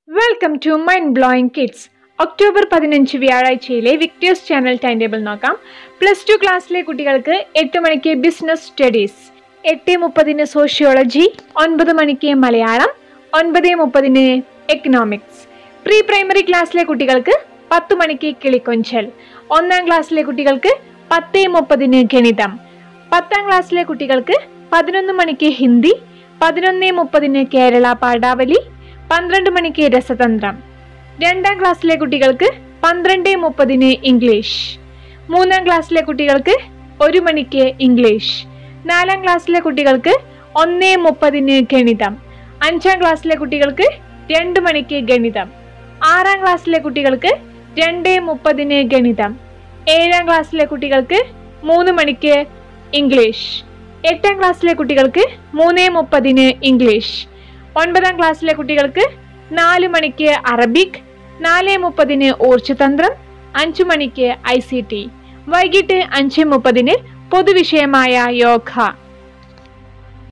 welcome to mind blowing kids October പതിനഞ്ച് വ്യാഴാഴ്ചയിലെ Victers channel time table നോക്കാം പ്ലസ് ടു ക്ലാസ്സിലെ കുട്ടികൾക്ക് എട്ട് മണിക്ക് ബിസിനസ് സ്റ്റഡീസ് എട്ട് മുപ്പതിന് സോഷ്യോളജി ഒൻപത് മണിക്ക് മലയാളം ഒൻപത് മുപ്പതിന് എക്കണോമിക്സ് പ്രീ പ്രൈമറി ക്ലാസ്സിലെ കുട്ടികൾക്ക് പത്ത് മണിക്ക് കിളിക്കൊഞ്ചൽ ഒന്നാം ക്ലാസ്സിലെ കുട്ടികൾക്ക് പത്ത് മുപ്പതിന് ഗണിതം പത്താം ക്ലാസ്സിലെ കുട്ടികൾക്ക് പതിനൊന്ന് മണിക്ക് ഹിന്ദി പതിനൊന്ന് മുപ്പതിന് കേരള പാഠാവലി പന്ത്രണ്ട് മണിക്ക് രസതന്ത്രം രണ്ടാം ക്ലാസ്സിലെ കുട്ടികൾക്ക് പന്ത്രണ്ട് മുപ്പതിന് ഇംഗ്ലീഷ് മൂന്നാം ക്ലാസ്സിലെ കുട്ടികൾക്ക് ഒരു മണിക്ക് ഇംഗ്ലീഷ് നാലാം ക്ലാസ്സിലെ കുട്ടികൾക്ക് ഒന്ന് മുപ്പതിന് ഗണിതം അഞ്ചാം ക്ലാസ്സിലെ കുട്ടികൾക്ക് രണ്ട് മണിക്ക് ഗണിതം ആറാം ക്ലാസ്സിലെ കുട്ടികൾക്ക് രണ്ട് മുപ്പതിന് ഗണിതം ഏഴാം ക്ലാസ്സിലെ കുട്ടികൾക്ക് മൂന്ന് മണിക്ക് ഇംഗ്ലീഷ് എട്ടാം ക്ലാസ്സിലെ കുട്ടികൾക്ക് മൂന്ന് മുപ്പതിന് ഇംഗ്ലീഷ് ഒൻപതാം ക്ലാസ്സിലെ കുട്ടികൾക്ക് നാല് മണിക്ക് അറബിക് നാല് മുപ്പതിന് ഊർജ്ജതന്ത്രം അഞ്ചു മണിക്ക് ഐ സി ടി വൈകിട്ട് അഞ്ച് മുപ്പതിന് പൊതുവിഷയമായ യോഗ